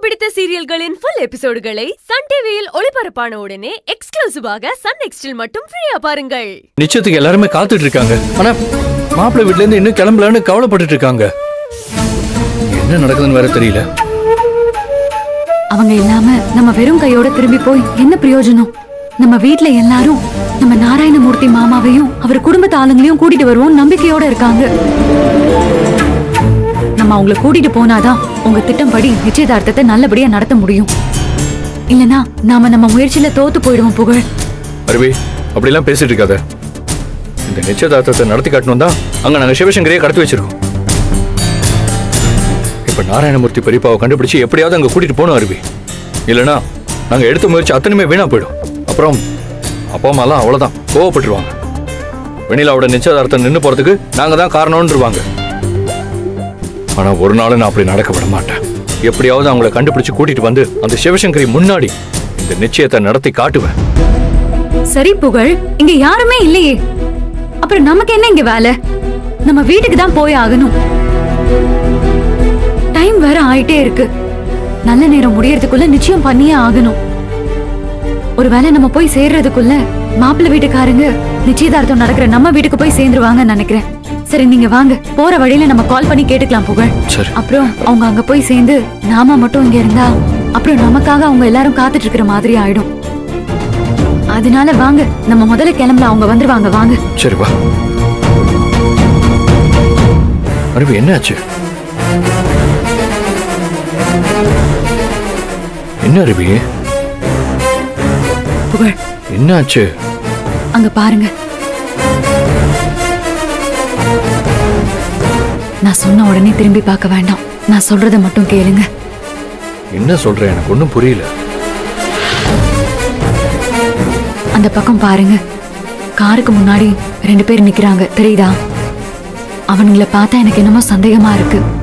பிடித்த சீரியல்களின் full எபிசோடுகளை Sun டிவியில் ஒளிபரப்பான உடனே எக்ஸ்க்ளூசிவாக சன் நெக்ஸ்டில் மட்டும் ஃப்ரீயா பாருங்கள் நிச்சயத்துக்கு எல்லாருமே காத்துட்டு இருக்காங்க ஆனா மாப்பிள்ளை வீட்ல இருந்து இன்னும் கிளம்பலன்னு கவலைப்பட்டுட்டு இருக்காங்க என்ன நடக்குதுன்னு வேற தெரியல அவங்க இல்லாம நம்ம வெறும் கையோட திரும்பி போய் என்ன பிரயோஜனம் நம்ம வீட்ல எல்லாரும் நம்ம நாராயணமூர்த்தி மாமாவையும் அவர் குடும்பத்து ஆளுங்களையும் கூட்டிட்டு வருவோம் நம்பிக்கையோட இருக்காங்க நம்ம அவங்கள கூட்டிட்டு போனாதான் உங்க திட்டம்படி நிச்சயதார்த்தத்தை நல்லபடியா நடத்த முடியும் இல்லனா நாம நம்ம முயற்சியில தோத்து போயிடுவோம் புகழ் அருவி அப்படிலாம் பேசிட்டு இருக்காத இந்த நிச்சயதார்த்தத்தை நடத்தி காட்டணும் தான் அங்க நாங்க சிவசங்கரையே கடத்தி வச்சிருக்கோம் இப்ப நாராயணமூர்த்தி பெரியப்பாவை கண்டுபிடிச்சு எப்படியாவது அங்க கூட்டிட்டு போகணும் அருவி இல்லனா நாங்க எடுத்த முயற்சி அத்தனையுமே வீணா போயிடும் அப்புறம் அப்பா அம்மாலாம் அவ்வளவுதான் கோவப்பட்டுருவாங்க வெண்ணிலாவோட நிச்சயதார்த்தம் நின்னு போறதுக்கு நாங்க தான் காரணம்ன்றவாங்க ஆனா ஒரு நாளும் நான் அப்படி நடக்க விட மாட்டேன் எப்படியாவது அவங்கள கண்டுபிடிச்சு கூட்டிட்டு வந்து அந்த சிவசங்கரி முன்னாடி இந்த நிச்சயத்தை நடத்தி காட்டுவேன் சரி புகழ் இங்க யாருமே இல்லையே அப்புறம் நமக்கு என்ன இங்க வேலை நம்ம வீட்டுக்கு தான் போய் ஆகணும் டைம் வேற ஆயிட்டே இருக்கு நல்ல நேரம் முடியறதுக்குள்ள நிச்சயம் பண்ணியே ஆகணும் ஒருவேளை நம்ம போய் சேர்றதுக்குள்ள மாப்பிள்ளை வீட்டுக்காரங்க நிச்சயதார்த்தம் நடக்கிற நம்ம வீட்டுக்கு போய் சேர்ந்துருவாங்கன்னு நினைக்கிறேன் சரி நீங்க வாங்க போற வழியில நம்ம கால் பண்ணி கேட்டுக்கலாம் புகழ் சரி அப்புறம் அவங்க அங்க போய் சேர்ந்து நாம மட்டும் இங்க இருந்தா அப்புறம் நமக்காக அவங்க எல்லாரும் காத்துட்டு இருக்கிற மாதிரி ஆயிடும் அதனால வாங்க நம்ம முதல்ல கிளம்பலாம் அவங்க வந்துருவாங்க வாங்க சரி வா அருவி என்னாச்சு என்ன அருவி புகழ் என்னாச்சு அங்க பாருங்க நான் சொன்ன உடனே திரும்பி பார்க்க வேண்டாம் நான் சொல்றத மட்டும் கேளுங்க என்ன சொல்ற எனக்கு ஒன்றும் புரியல அந்த பக்கம் பாருங்க காருக்கு முன்னாடி ரெண்டு பேர் நிக்கிறாங்க தெரியுதா அவனுங்கள பார்த்தா எனக்கு என்னமோ சந்தேகமா இருக்கு